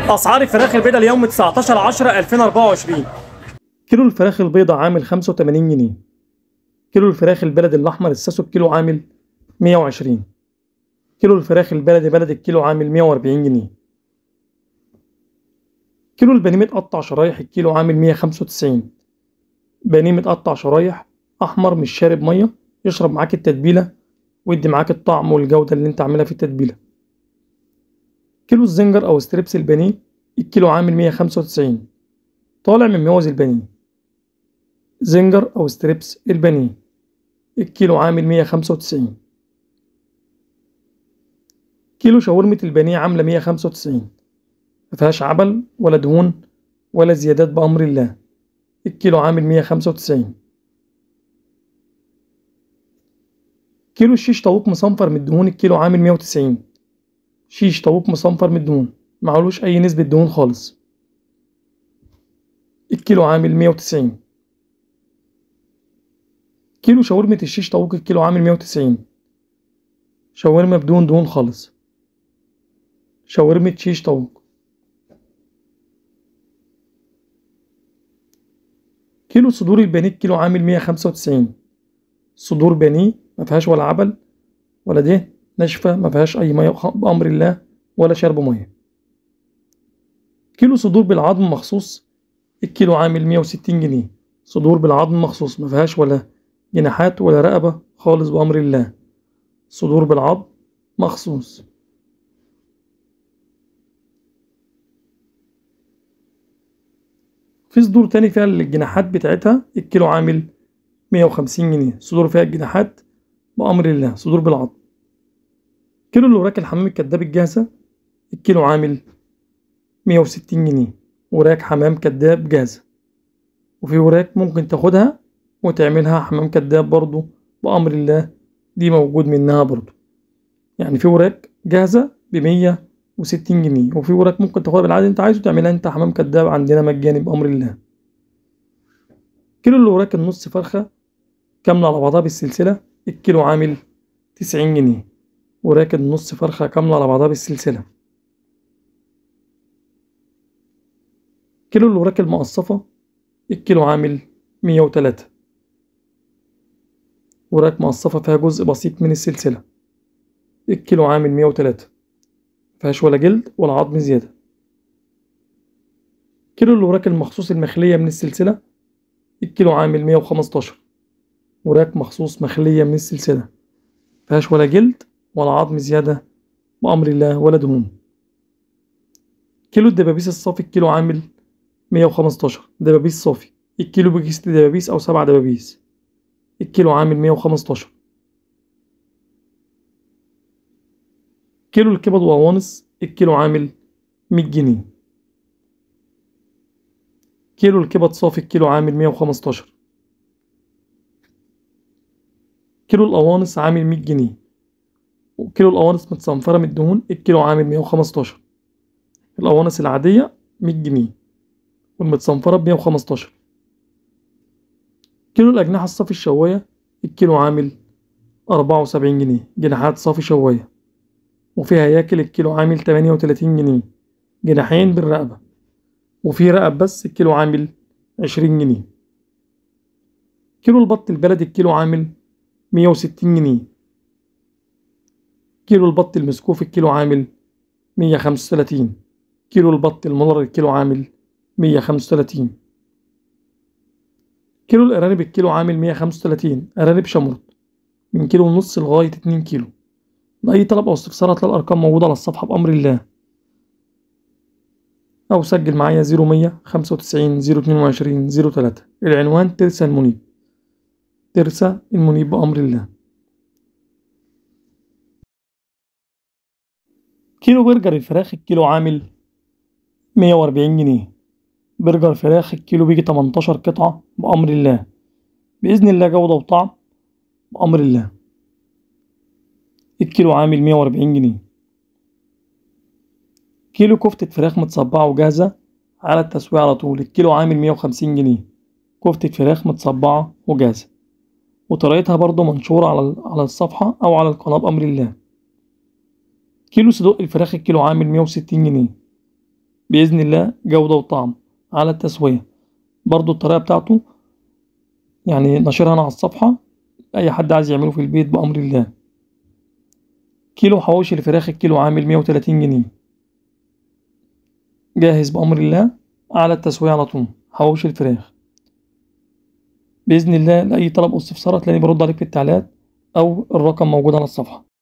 اسعار الفراخ البيضاء اليوم 19 10 2024 كيلو الفراخ البيضاء عامل 85 جنيه كيلو الفراخ البلد الاحمر الساسو الكيلو عامل 120 كيلو الفراخ البلدي بلد الكيلو عامل 140 جنيه كيلو البانيه متقطع شرايح الكيلو عامل 195 بانيه متقطع شرايح احمر مش شارب ميه يشرب معاك التتبيله ويدي معاك الطعم والجوده اللي انت عاملها في التتبيله كيلو الزنجر او ستريبس البانيه الكيلو عامل 195 طالع من موز البانيه زنجر او ستريبس البانيه الكيلو عامل 195 كيلو شاورمة البانيه عاملة 195 مفيهاش عبل ولا دهون ولا زيادات بأمر الله الكيلو عامل 195 كيلو الشيش طاووق مصنفر من الدهون الكيلو عامل 190 شيش طاووق مصنفر من الدهون معلوش أي نسبة دهون خالص الكيلو عامل 190 كيلو شاورمة الشيش طاووق الكيلو عامل 190 شاورما بدون دهون خالص شاورمة شيش طاووق كيلو صدور البانيه كيلو عامل 195 صدور بانيه مفيهاش ولا عبل ولا ده ناشفة مفيهاش أي مية بأمر الله ولا شرب مية كيلو صدور بالعظم مخصوص الكيلو عامل 160 جنيه صدور بالعظم مخصوص مفيهاش ولا جناحات ولا رقبة خالص بأمر الله صدور بالعظم مخصوص في صدور تاني فيها الجناحات بتاعتها الكيلو عامل مية وخمسين جنيه صدور فيها الجناحات بأمر الله صدور بالعظم كيلو الوراك الحمام الكداب الجاهزة الكيلو عامل مية وستين جنيه وراك حمام كداب جاهزة وفي وراك ممكن تاخدها وتعملها حمام كداب برضو بأمر الله دي موجود منها برضو يعني في وراك جاهزة بمية وستين جنيه وفي وراك ممكن تاخدها بالعادي انت عايزه تعملها انت حمام كداب عندنا مجاني بأمر الله كيلو اللي وراك النص فرخة كاملة على بعضها بالسلسلة الكيلو عامل تسعين جنيه وراك النص فرخة كاملة على بعضها بالسلسلة كيلو اللي وراك المقصفة الكيلو عامل مية وتلاتة وراك مقصفة فيها جزء بسيط من السلسلة الكيلو عامل مية وتلاتة مفيهاش ولا جلد ولا عظم زيادة كيلو الوراك المخصوص المخلية من السلسلة الكيلو عامل مية وخمستاشر وراك مخصوص مخلية من السلسلة مفيهاش ولا جلد ولا عظم زيادة بأمر الله ولا دهون كيلو الدبابيس الصافي الكيلو عامل مية وخمستاشر دبابيس صافي الكيلو بيجي ست دبابيس أو سبع دبابيس الكيلو عامل مية وخمستاشر كيلو الكبد وقوانص الكيلو عامل مية جنيه كيلو الكبد صافي الكيلو عامل مية وخمستاشر كيلو القوانص عامل مية جنيه وكيلو القوانص متصنفرة من الدهون الكيلو عامل مية وخمستاشر القوانص العادية مية جنيه والمتصنفرة بمية وخمستاشر كيلو الأجنحة الصافي الشواية الكيلو عامل أربعة وسبعين جنيه جناحات صافي شواية وفي هياكل الكيلو عامل تمانية وتلاتين جنيه جناحين بالرقبة وفي رقب بس الكيلو عامل عشرين جنيه كيلو البط البلدي الكيلو عامل مية وستين جنيه كيلو البط المسكوف الكيلو عامل مية خمسة وتلاتين كيلو البط المولر الكيلو عامل مية خمسة وتلاتين كيلو الأرانب الكيلو عامل مية خمسة وتلاتين أرانب شمرط من كيلو ونص لغاية اتنين كيلو لأي طلب أو استفسار هتلاقي الأرقام موجودة على الصفحة بأمر الله أو سجل معايا زيرو مية خمسة وتسعين زيرو اتنين وعشرين زيرو تلاتة العنوان ترسا المنيب ترسا المنيب بأمر الله كيلو برجر الفراخ الكيلو عامل مية وأربعين جنيه برجر فراخ الكيلو بيجي تمنتاشر قطعة بأمر الله بإذن الله جودة وطعم بأمر الله الكيلو عامل مية وأربعين جنيه كيلو كفتة فراخ متصبعة وجاهزة على التسوية على طول الكيلو عامل مية وخمسين جنيه كفتة فراخ متصبعة وجاهزة وطريقتها برضو منشورة على على الصفحة أو على القناة بأمر الله كيلو صدوق الفراخ الكيلو عامل مية وستين جنيه بإذن الله جودة وطعم على التسوية برضو الطريقة بتاعته يعني نشرها أنا على الصفحة أي حد عايز يعمله في البيت بأمر الله كيلو حواوشي الفراخ الكيلو عامل مية وتلاتين جنيه جاهز بأمر الله على التسوية على طول حواوشي الفراخ بإذن الله لأي طلب أو استفسار هتلاقيني برد عليك في التعليقات أو الرقم موجود على الصفحة